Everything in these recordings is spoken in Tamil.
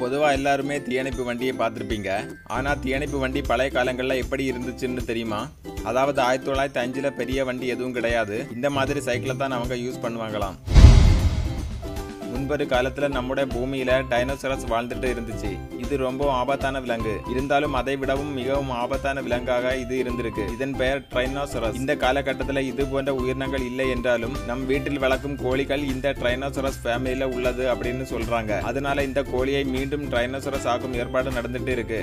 பொதுவாக எல்லாருமே தீயணைப்பு வண்டியை பார்த்துருப்பீங்க ஆனால் தீயணைப்பு வண்டி பழைய காலங்களில் எப்படி இருந்துச்சுன்னு தெரியுமா அதாவது ஆயிரத்தி தொள்ளாயிரத்தி அஞ்சில் பெரிய வண்டி எதுவும் கிடையாது இந்த மாதிரி சைக்கிளை தான் அவங்க யூஸ் பண்ணுவாங்களாம் முன்பொரு காலத்துல நம்முடைய பூமியில டைனோசரஸ் வாழ்ந்துட்டு இருந்துச்சு இது ரொம்ப ஆபத்தான விலங்கு இருந்தாலும் அதை விடவும் மிகவும் ஆபத்தான விலங்காக இது இருந்திருக்கு இதன் பெயர் ட்ரைனோசரஸ் இந்த காலகட்டத்தில் இது போன்ற உயிரினங்கள் இல்லை என்றாலும் நம் வீட்டில் வளர்க்கும் கோழிகள் இந்த ட்ரைனோசரஸ் ஃபேமிலியில உள்ளது அப்படின்னு சொல்றாங்க அதனால இந்த கோழியை மீண்டும் ட்ரைனோசரஸ் ஆக்கும் ஏற்பாடு நடந்துட்டு இருக்கு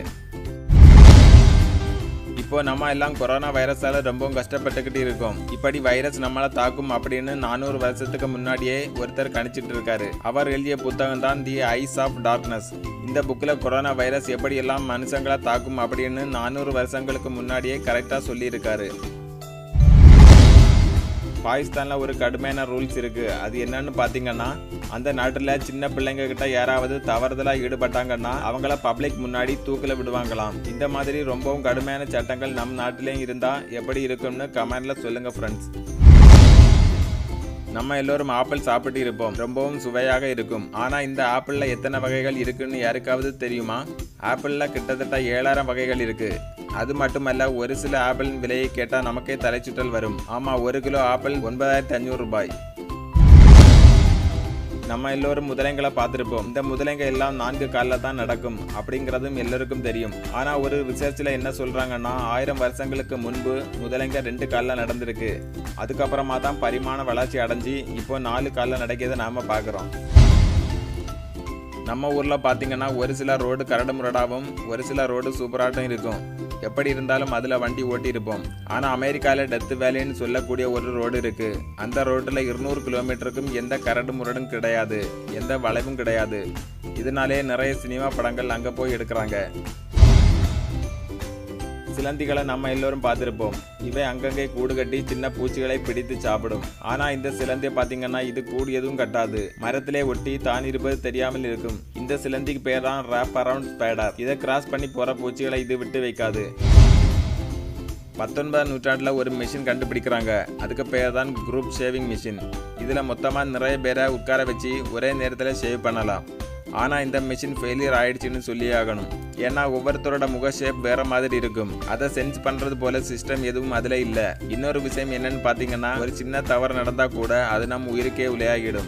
இப்போ நம்ம எல்லாம் கொரோனா வைரஸால ரொம்பவும் கஷ்டப்பட்டுக்கிட்டு இருக்கோம் இப்படி வைரஸ் நம்மளை தாக்கும் அப்படின்னு நானூறு வருஷத்துக்கு முன்னாடியே ஒருத்தர் கணிச்சிட்டு இருக்காரு அவர் எழுதிய புத்தகம் தான் தி ஐஸ் ஆஃப் டார்க்னஸ் இந்த புக்கில் கொரோனா வைரஸ் எப்படி எல்லாம் மனுஷங்களை தாக்கும் அப்படின்னு நானூறு வருஷங்களுக்கு முன்னாடியே கரெக்டாக சொல்லியிருக்காரு பாகிஸ்தானில் ஒரு கடுமையான ரூல்ஸ் இருக்கு அது என்னன்னு பார்த்தீங்கன்னா அந்த நாட்டில் சின்ன பிள்ளைங்க கிட்ட யாராவது தவறுதலாக ஈடுபட்டாங்கன்னா அவங்கள பப்ளிக் முன்னாடி தூக்கில் விடுவாங்களாம் இந்த மாதிரி ரொம்பவும் கடுமையான சட்டங்கள் நம் நாட்டிலேயும் இருந்தால் எப்படி இருக்கும்னு கமெண்ட்ல சொல்லுங்க ஃப்ரெண்ட்ஸ் நம்ம எல்லோரும் ஆப்பிள் சாப்பிட்டு இருப்போம் ரொம்பவும் சுவையாக இருக்கும் ஆனா இந்த ஆப்பிள்ல எத்தனை வகைகள் இருக்குன்னு யாருக்காவது தெரியுமா ஆப்பிள்ல கிட்டத்தட்ட ஏழாயிரம் வகைகள் இருக்கு அது மட்டுமல்ல ஒரு சில ஆப்பிளின் விலையை கேட்டா நமக்கே தலைச்சுற்றல் வரும் ஆமா ஒரு கிலோ ஆப்பிள் ஒன்பதாயிரத்தி அஞ்சூறு ரூபாய் நம்ம எல்லோரும் முதலைங்களை பார்த்துருப்போம் இந்த முதலைங்க எல்லாம் நான்கு காலில் தான் நடக்கும் அப்படிங்கிறதும் எல்லோருக்கும் தெரியும் ஆனால் ஒரு ரிசர்ச்சில் என்ன சொல்கிறாங்கன்னா ஆயிரம் வருஷங்களுக்கு முன்பு முதலைங்க ரெண்டு காலில் நடந்திருக்கு அதுக்கப்புறமா தான் பரிமாண வளர்ச்சி அடைஞ்சு இப்போ நாலு காலில் நடக்கிறத நாம் பார்க்குறோம் நம்ம ஊரில் பார்த்தீங்கன்னா ஒரு சில ரோடு கரடு முரடாகவும் ஒரு சில ரோடு சூப்பராட்டும் இருக்கும் எப்படி இருந்தாலும் அதில் வண்டி ஓட்டி இருப்போம் ஆனால் அமெரிக்காவில் டெத் வேலின்னு சொல்லக்கூடிய ஒரு ரோடு இருக்கு அந்த ரோட்டில் இருநூறு கிலோமீட்டருக்கும் எந்த கரடு முரடும் கிடையாது எந்த வளைவும் கிடையாது இதனாலே நிறைய சினிமா படங்கள் அங்கே போய் எடுக்கிறாங்க சிலந்திகளை நம்ம எல்லோரும் பார்த்துருப்போம் இவை அங்கங்கே கூடு கட்டி சின்ன பூச்சிகளை பிடித்து சாப்பிடும் ஆனா இந்த சிலந்தியை பார்த்தீங்கன்னா இது கூடு எதுவும் கட்டாது மரத்திலே ஒட்டி தான் இருப்பது தெரியாமல் இருக்கும் இந்த சிலந்திக்கு பேர் தான் ரேப் அரவுண்ட் ஸ்பைடர் இதை கிராஸ் பண்ணி போற பூச்சிகளை இது விட்டு வைக்காது பத்தொன்பதாம் நூற்றாண்டில் ஒரு மிஷின் கண்டுபிடிக்கிறாங்க அதுக்கு பேர் தான் குரூப் ஷேவிங் மிஷின் இதில் மொத்தமாக நிறைய பேரை உட்கார வச்சு ஒரே நேரத்தில் ஷேவ் பண்ணலாம் ஆனால் இந்த மிஷின் ஃபெயிலியர் ஆயிடுச்சுன்னு சொல்லி ஆகணும் ஏன்னா ஒவ்வொருத்தரோட முக ஷேப் வேற மாதிரி இருக்கும் அதை சென்ஸ் பண்ணுறது போல சிஸ்டம் எதுவும் அதில் இல்லை இன்னொரு விஷயம் என்னன்னு பார்த்தீங்கன்னா ஒரு சின்ன தவறு நடந்தால் கூட அது நம் உயிருக்கே விளையாகிடும்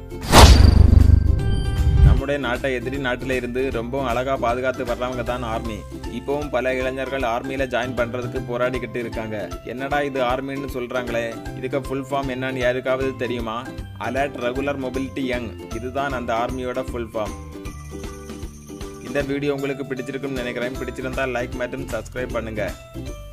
நம்முடைய நாட்டை எதிரி நாட்டில் இருந்து ரொம்பவும் அழகாக பாதுகாத்து வர்றவங்க தான் ஆர்மி இப்போவும் பல இளைஞர்கள் ஆர்மியில் ஜாயின் பண்ணுறதுக்கு போராடிக்கிட்டு இருக்காங்க என்னடா இது ஆர்மின்னு சொல்கிறாங்களே இதுக்கு ஃபுல் ஃபார்ம் என்னன்னு யாருக்காவது தெரியுமா அலர்ட் ரெகுலர் மொபிலிட்டி யங் இதுதான் அந்த ஆர்மியோட ஃபுல் ஃபார்ம் இந்த வீடியோ உங்களுக்கு பிடிச்சிருக்கும்னு நினைக்கிறேன் பிடிச்சிருந்தா லைக் மற்றும் சப்ஸ்கிரைப் பண்ணுங்கள்